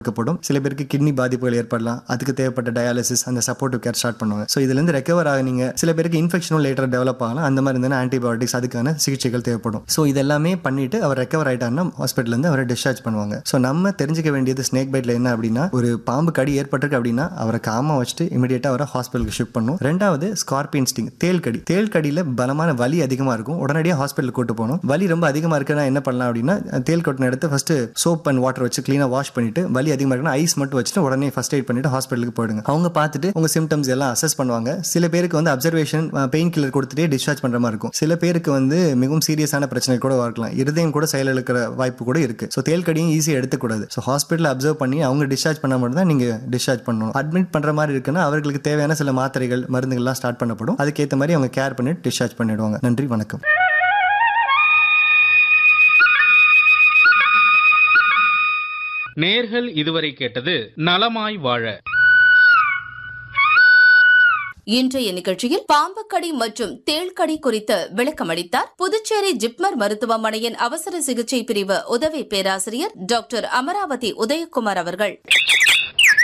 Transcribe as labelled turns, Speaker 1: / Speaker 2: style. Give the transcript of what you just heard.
Speaker 1: கொடுக்கப்படும் சில பேருக்கு கிட்னி பாதிப்புகள் ஏற்படலாம் அதுக்கு தேவைப்பட்ட டயாலிசிஸ் அந்த சப்போர்ட்டிவ் கேர் ஸ்டார்ட் பண்ணுவாங்க ஸோ இதுலேருந்து ரெக்கவர் ஆகினீங்க சில பேருக்கு இன்ஃபெக்ஷனும் லேட்டர் டெவலப் ஆகலாம் அந்த மாதிரி இருந்தால் ஆன்டிபயோட்டிக்ஸ் அதுக்கான சிகிச்சைகள் தேவைப்படும் ஸோ இதெல்லாமே பண்ணிட்டு அவர் ரெக்கவர் ஆயிட்டாருன்னா ஹாஸ்பிட்டல்லேருந்து அவரை டிஸ்சார்ஜ் பண்ணுவாங்க ஸோ நம்ம தெரிஞ்சுக்க வேண்டியது ஸ்னேக் பைட்ல என்ன அப்படின்னா ஒரு பாம்பு கடி ஏற்பட்டிருக்கு அப்படின்னா அவரை காம வச்சுட்டு இமீடியட்டாக அவரை ஹாஸ்பிட்டலுக்கு ஷிஃப்ட் பண்ணும் ரெண்டாவது ஸ்கார்பியன் ஸ்டிங் தேல் கடி தேல் கடியில் பலமான வலி அதிகமாக இருக்கும் உடனடியாக ஹாஸ்பிட்டலுக்கு கூட்டு போகணும் வலி ரொம்ப அதிகமாக இருக்குன்னா என்ன பண்ணலாம் அப்படின்னா தேல் கொட்டின இடத்த ஃபர்ஸ்ட் சோப் அண்ட் வாட்டர் வச்சு க்ளீனாக வாஷ் பண்ணிட்டு வலி அதிகமாக இருக்குன்னா ஐஸ் மட்டும் வச்சுட்டு உடனே ஃபர்ஸ்ட் எய்ட் பண்ணிட்டு ஹாஸ்பிட்டலுக்கு போயிடுங்க அவங்க பார்த்துட்டு உங்க சிம்டம்ஸ் எல்லாம் அசஸ் பண்ணுவாங்க சில பேருக்கு வந்து அப்சர்வேஷன் பெயின் கில்லர் கொடுத்துட்டே டிஸ்சார்ஜ் பண்ற மாதிரி இருக்கும் சில பேருக்கு வந்து மிகவும் சீரியஸான பிரச்சனை கூட இருக்கலாம் இருதயம் கூட செயலிழக்கிற வாய்ப்பு கூட இருக்கு ஸோ தேல் கடியும் ஈஸியாக எடுத்துக்கூடாது ஸோ ஹாஸ்பிட்டல் அப்சர்வ் பண்ணி அவங்க டிஸ்சார்ஜ் பண்ண மட்டும் தான் நீங்க டிஸ்சார்ஜ் பண்ணணும் அட்மிட் பண்ற மாதிரி இருக்குன்னா அவர்களுக்கு தேவையான சில மாத்திரைகள் மருந்துகள்லாம் ஸ்டார்ட் பண்ணப்படும் அதுக்கேற்ற மாதிரி அவங்க கேர் பண்ணிட்டு டிஸ்சார்ஜ் பண்ணிடுவாங்க நன்றி வணக்கம்
Speaker 2: நேர்கள் இதுவரை கேட்டது நலமாய் வாழ
Speaker 3: இன்றைய நிகழ்ச்சியில் பாம்புக்கடி மற்றும் தேள்கடி குறித்து விளக்கமளித்தார் புதுச்சேரி ஜிப்மர் மருத்துவமனையின் அவசர சிகிச்சை பிரிவு உதவி பேராசிரியர் டாக்டர் அமராவதி உதயகுமார் அவர்கள்